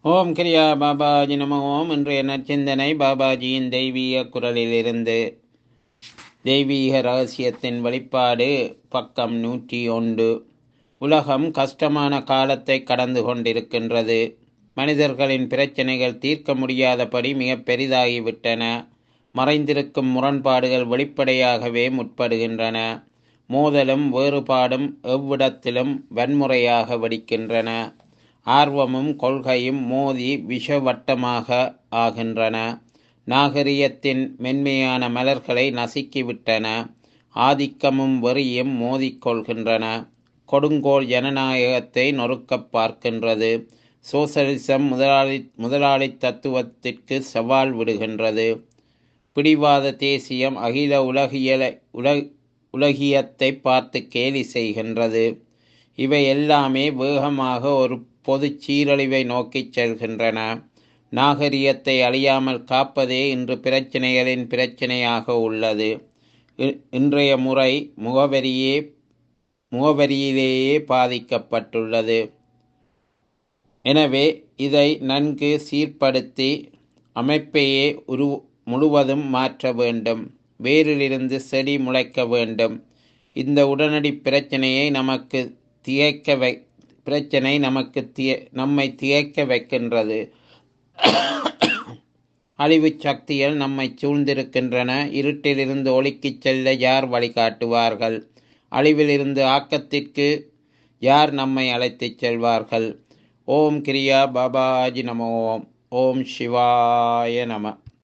ஓம் கிரியா பாபாஜி நம ஓம் இன்றைய நற்சிந்தனை பாபாஜியின் தெய்வீக குரலிலிருந்து தெய்வீக ரகசியத்தின் வெளிப்பாடு பக்கம் நூற்றி ஒன்று உலகம் கஷ்டமான காலத்தை கடந்து கொண்டிருக்கின்றது மனிதர்களின் பிரச்சனைகள் தீர்க்க முடியாதபடி மிக பெரிதாகிவிட்டன மறைந்திருக்கும் முரண்பாடுகள் வெளிப்படையாகவே முற்படுகின்றன மோதலும் வேறுபாடும் எவ்விடத்திலும் வன்முறையாக வெடிக்கின்றன ஆர்வமும் கொள்கையும் மோதி விஷவட்டமாக ஆகின்றன நாகரிகத்தின் மென்மையான மலர்களை நசுக்கிவிட்டன ஆதிக்கமும் வெறியும் மோதிக்கொள்கின்றன கொடுங்கோல் ஜனநாயகத்தை நொறுக்கப் பார்க்கின்றது சோசலிசம் முதலாளி முதலாளி தத்துவத்திற்கு சவால் விடுகின்றது பிடிவாத தேசியம் அகில உலகியலை உலக உலகியத்தை பார்த்து கேலி செய்கின்றது இவை எல்லாமே வேகமாக ஒரு பொது சீரழிவை நோக்கிச் செல்கின்றன நாகரிகத்தை அழியாமல் காப்பதே இன்று பிரச்சனைகளின் பிரச்சனையாக உள்ளது இன்றைய முறை முகவரியே முகவரியிலேயே பாதிக்கப்பட்டுள்ளது எனவே இதை நன்கு சீர்படுத்தி அமைப்பையே உரு முழுவதும் மாற்ற வேண்டும் வேரிலிருந்து செடி முளைக்க வேண்டும் இந்த உடனடி பிரச்சனையை நமக்கு திகைக்க வை பிரச்சனை நமக்கு திய நம்மை திகைக்க வைக்கின்றது அழிவு சக்திகள் நம்மை சூழ்ந்திருக்கின்றன இருட்டிலிருந்து ஒளிக்குச் செல்ல யார் வழிகாட்டுவார்கள் அழிவிலிருந்து ஆக்கத்திற்கு யார் நம்மை அழைத்துச் செல்வார்கள் ஓம் கிரியா பாபாஜி நம ஓம் ஓம் சிவாய நம